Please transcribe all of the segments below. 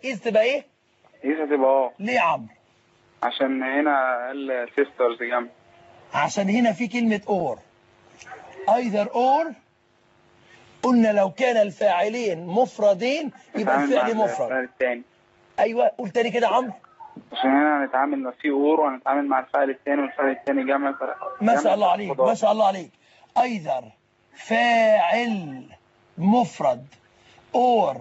إز تبقى إيه؟ إيز هتبقى اه ليه يا عمرو؟ عشان هنا قال سيسترز جنب عشان هنا في كلمة اور either or قلنا لو كان الفاعلين مفردين يبقى نتعامل الفعل مع مفرد الفعل التاني ايوه قول تاني كده يا عمرو عشان هنا هنتعامل مع في اور وهنتعامل مع الفعل التاني والفعل التاني جمع ما جمع شاء الله عليك خضار. ما شاء الله عليك either فاعل مفرد or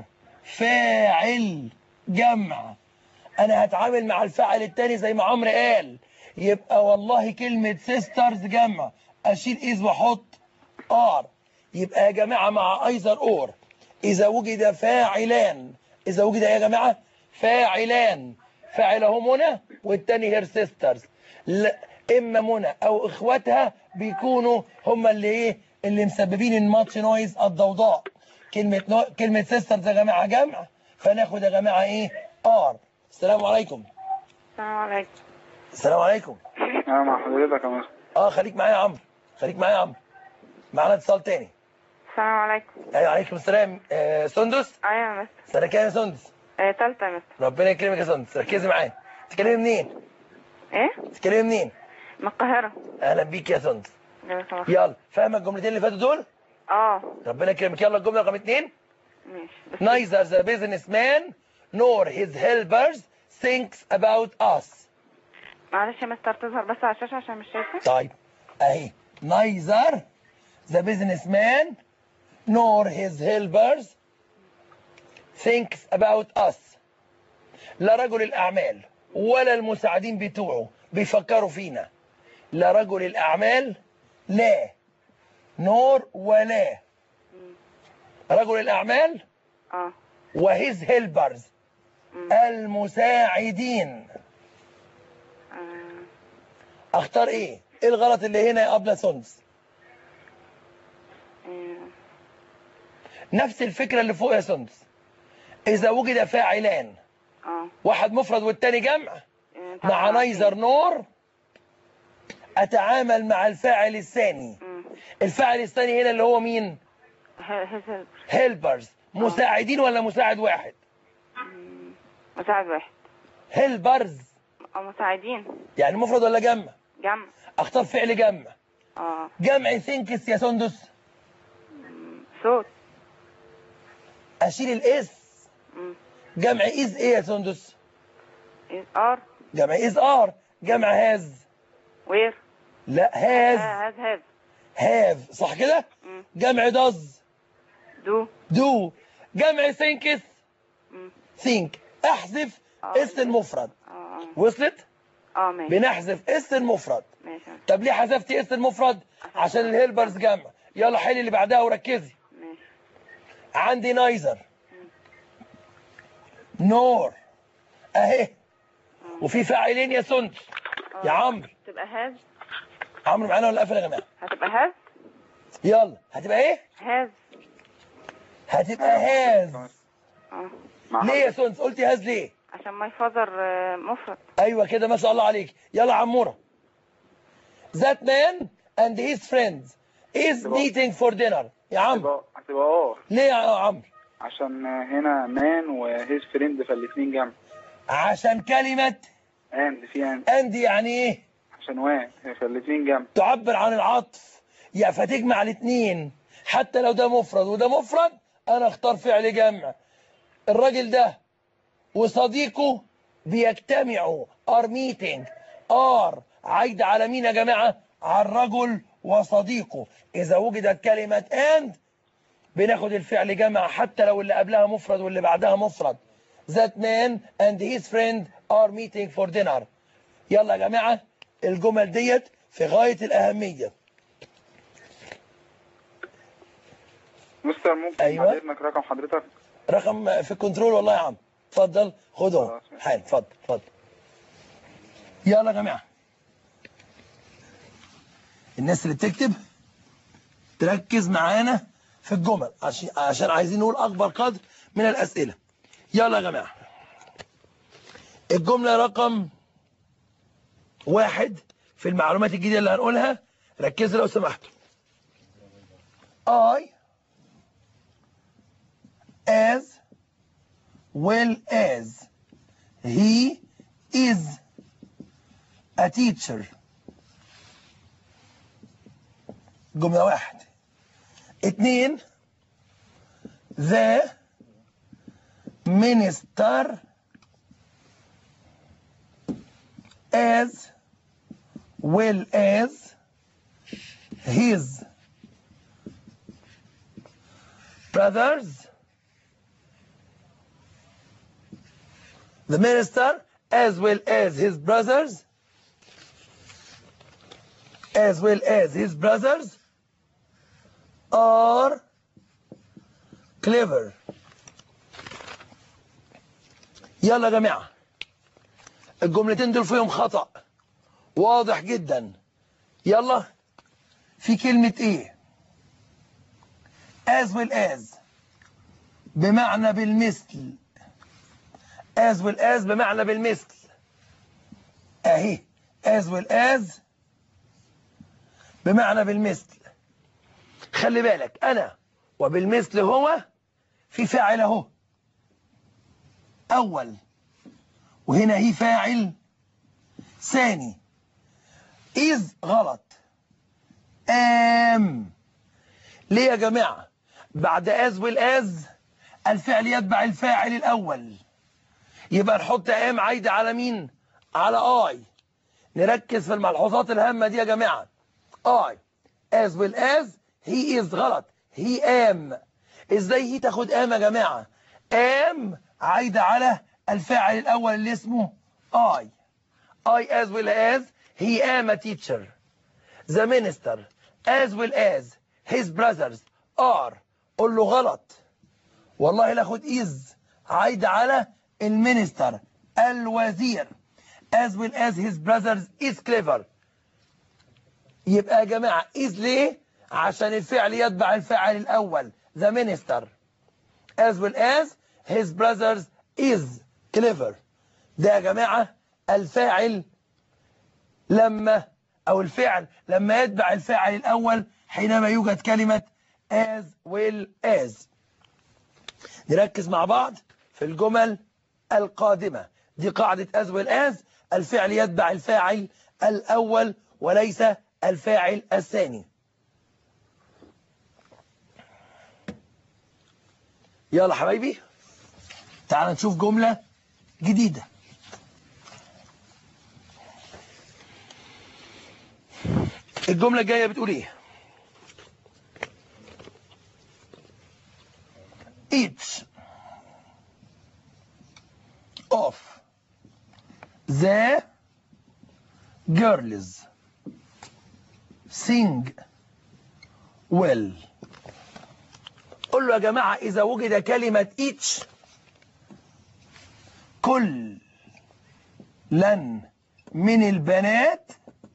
فاعل جمع انا هتعامل مع الفاعل التاني زي ما عمرو قال يبقى والله كلمة sisters جمع اشيل از واحط ار يبقى يا جماعة مع ايزر اور اذا وجد فاعلان اذا وجد يا جماعة فاعلان فاعله منى والتاني هير سيسترز لا اما منى او اخواتها بيكونوا هم اللي ايه اللي مسببين الماتش نويز الضوضاء كلمة نو... كلمة سيسترز يا جماعة جمع فناخد يا جماعة ايه ار السلام عليكم السلام عليكم السلام عليكم انا مع حضرتك يا مستر اه خليك معايا يا عمرو خليك معايا يا عمرو معانا اتصال تاني السلام عليكم ايوه عليكم السلام آه سندس ايوه يا مستر سنة كام يا سندس آه، تالتة يا مستر ربنا يكرمك يا سندس ركزي معايا تتكلمي منين ايه تتكلمي منين من القاهرة اهلا بيك يا سندس لو سمحت. يلا فاهمه الجملتين اللي فاتوا دول اه ربنا يكرمك يلا الجمله رقم اتنين ماشي بس neither the businessman nor his helpers thinks about us معلش يا مستر تظهر بس على الشاشة عشان مش شايفة طيب اهي neither the businessman nor his helpers thinks about us لا رجل الأعمال ولا المساعدين بتوعه بيفكروا فينا لا رجل الأعمال لا نور ولا رجل الأعمال اه وهيز هيلبرز مم. المساعدين آه، اختار ايه ايه الغلط اللي هنا يا ابله سندس آه، نفس الفكرة اللي فوق يا سندس إذا وجد فاعلان اه واحد مفرد والتاني جمع آه، مع طبعاً. نيزر نور أتعامل مع الفاعل الثاني مم. الفاعل الثاني هنا اللي هو مين ه- هز- هيلبرز مساعدين ولا مساعد واحد مم. مساعد واحد هيلبرز او مساعدين يعني مفرد ولا جمع جمع اختار فعل جمع اه جمع ثينكس يا سندس مم. صوت اشيل الاس مم. جمع از ايه يا سندس إيه، ار جمع از ار جمع هاز وير لا هاز هاز هاز هاف صح كده مم. جمع داز دو دو جمع ثينكس مم. ثينك احذف آه. اس المفرد اه وصلت اه ماشي بنحذف اس المفرد ماشي طب ليه حذفتي اس المفرد عشان الهيلبرز جمع يلا حلي اللي بعدها وركزي ماشي عندي نايزر نور اهي وفي فاعلين يا سند آه. يا عمرو تبقى هاز عمرو معانا ولا قافل يا جماعه هتبقى هاز يلا هتبقى ايه هاز هتبقى هاز اه مع ليه يا سند قلتي هاز ليه عشان ماي فاذر مفرد ايوه كده ما شاء الله عليك يلا عموره that man and his friends is meeting for dinner يا عمرو هتبقى هتبقى اه ليه يا عمرو عشان هنا مان وهيز فريند فالاتنين جنب عشان كلمة اند في اند and يعني ايه عشان وان فالاتنين جنب تعبر عن العطف يا فتجمع الاثنين حتى لو ده مفرد وده مفرد انا اختار فعل جمع الراجل ده وصديقه بيجتمعوا ار ميتنج ار عايد على مين يا جماعه على الرجل وصديقه اذا وجدت كلمه اند بناخد الفعل جمع حتى لو اللي قبلها مفرد واللي بعدها مفرد that man and his friend are meeting for dinner يلا يا جماعه الجمل ديت في غايه الاهميه مستر ممكن أيوة. بعد اذنك رقم حضرتك رقم في الكنترول والله يا عم اتفضل خد اهو خلاص ماشي. حال اتفضل اتفضل يلا يا جماعه الناس اللي بتكتب تركز معانا في الجمل عشان عشان عايزين نقول اكبر قدر من الاسئله يلا يا جماعه الجمله رقم واحد في المعلومات الجديده اللي هنقولها ركزوا لو سمحتوا I as well as he is a teacher جملة واحد اتنين the minister as well as his brothers the minister as well as his brothers as well as his brothers are clever يلا يا جماعة الجملتين دول فيهم خطأ واضح جدا يلا في كلمة ايه as well as بمعنى بالمثل as well as بمعنى بالمثل اهي as well as بمعنى بالمثل خلي بالك انا وبالمثل هو في فاعل اهو اول وهنا هي فاعل ثاني is غلط am ليه يا جماعة بعد as well as الفعل يتبع الفاعل الأول يبقى نحط am عايدة على مين على I نركز في الملحوظات الهامة دي يا جماعة I as well as he is غلط he am ازاي هي تاخد am يا جماعة am عايدة على الفاعل الأول اللي اسمه I I as well as he am a teacher the minister as well as his brothers are قول له غلط والله لاخد is عايدة على المينستر الوزير as well as his brothers is clever يبقى يا جماعة is ليه عشان الفعل يتبع الفاعل الأول the minister as well as his brothers is clever ده يا جماعة الفاعل لما أو الفعل لما يتبع الفاعل الأول حينما يوجد كلمة as well as نركز مع بعض في الجمل القادمة دي قاعدة as well as الفعل يتبع الفاعل الأول وليس الفاعل الثاني يلا حبايبي تعال نشوف جملة جديدة الجملة الجاية بتقول ايه each of the girls sing well قول له يا جماعة إذا وجد كلمة each كل لن من البنات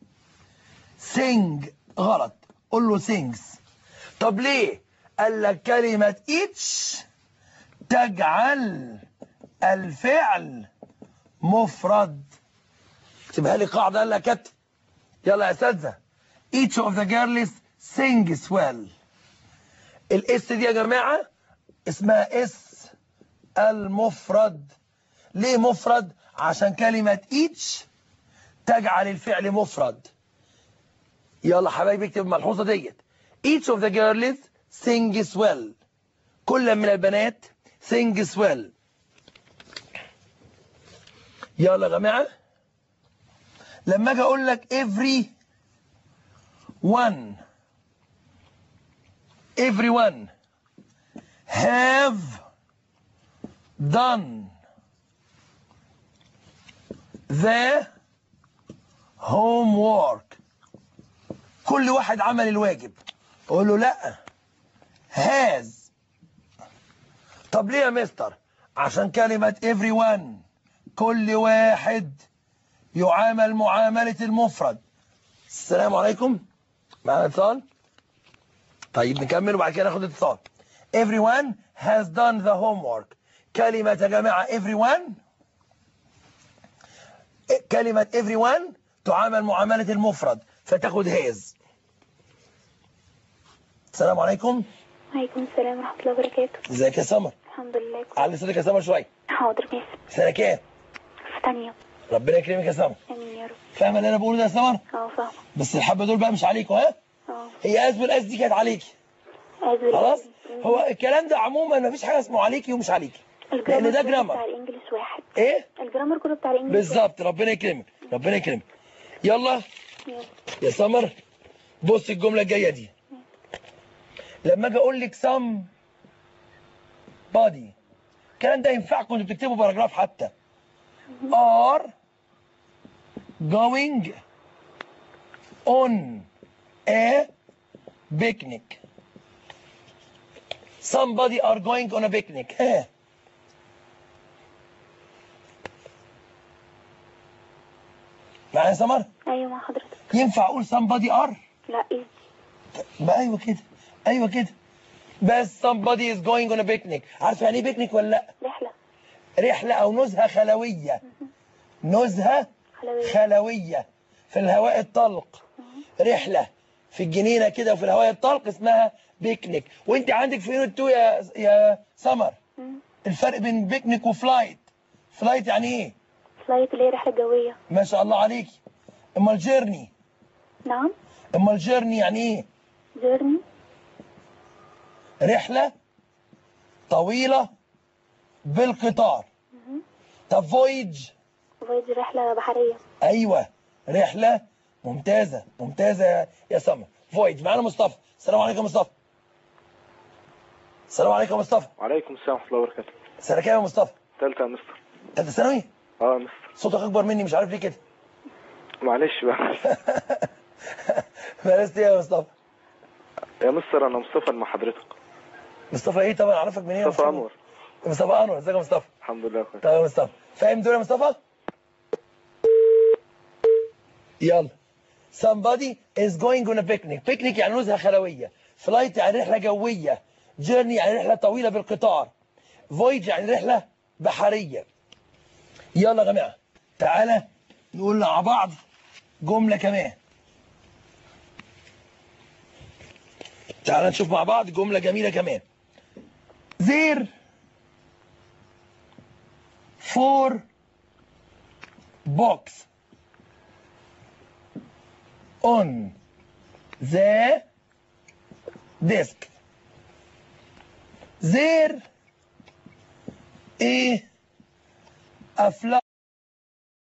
sing غلط قول له sings طب ليه قال لك كلمة each تجعل الفعل مفرد اكتبها لي قاعدة قال لك كت يلا يا اساتذه each of the girls sings well الاس دي يا جماعة اسمها اس المفرد ليه مفرد عشان كلمة each تجعل الفعل مفرد يلا حبايبي اكتب الملحوظة ديت each of the girls sings well كل من البنات sings well يلا يا جماعة لما اجي اقول لك every one everyone have done the homework كل واحد عمل الواجب اقول له لا has طب ليه يا مستر عشان كلمة everyone كل واحد يعامل معاملة المفرد السلام عليكم معنا اتصال طيب نكمل وبعد كده ناخد اتصال everyone has done the homework كلمة يا جماعة everyone كلمة everyone تعامل معاملة المفرد فتاخد has السلام عليكم وعليكم السلام ورحمة الله وبركاته ازيك يا سمر الحمد لله كويس. علي صوتك يا سمر شويه حاضر ماشي سنه كام في تانية ربنا يكرمك يا سمر امين يا رب فاهمه اللي انا بقوله ده يا سمر اه فاهمة بس الحبه دول بقى مش عليكوا ها اه هي از والاز دي كانت عليكي عايز خلاص هو الكلام ده عموما مفيش حاجه اسمه عليكي ومش عليكي لان ده كله جرامر بتاع الانجليش واحد ايه الجرامر كله بتاع الانجليش بالظبط ربنا يكرمك ربنا يكرمك يلا واحد. يلا. يا سمر بص الجمله الجايه دي لما اجي اقول لك سم بادي الكلام ده ينفعكم انتوا بتكتبوا باراجراف حتى are going on a picnic somebody are going on a picnic ها معايا يا سمر ايوه مع حضرتك ينفع اقول somebody are لا ايه ما ايوه كده ايوه كده بس somebody is going on a picnic عارف يعني ايه بيكنيك ولا لا رحلة رحله او نزهه خلويه نزهه حلوية خلويه في الهواء الطلق رحله في الجنينه كده وفي الهواء الطلق اسمها بيكنيك وانت عندك في يونت 2 يا يا سمر مم. الفرق بين بيكنيك وفلايت فلايت يعني ايه فلايت اللي هي رحلة جوية ما شاء الله عليكي امال جيرني نعم امال جيرني يعني ايه جيرني رحلة طويلة بالقطار طب فويج فويج رحلة بحرية ايوه رحلة ممتازة ممتازة يا سمر فويج معانا مصطفى السلام عليكم يا مصطفى السلام عليكم يا مصطفى وعليكم السلام ورحمة الله وبركاته سنة كام يا مصطفى تالتة يا مستر تالتة ثانوي اه يا مستر صوتك اكبر مني مش عارف ليه كده معلش بقى مارست ايه يا مصطفى يا مستر انا مصطفى مع حضرتك مصطفى ايه طبعا اعرفك منين يا مصطفى انور مصطفى انور ازيك يا مصطفى الحمد لله كويس طيب يا مصطفى فاهم دول يا مصطفى يلا somebody is going on a picnic picnic يعني نزهة خلوية flight يعني رحلة جوية journey يعني رحلة طويلة بالقطار voyage يعني رحلة بحرية يلا يا جماعة تعالى نقول مع بعض جملة كمان تعالى نشوف مع بعض جملة جميلة كمان there four box on the desk. There is a fly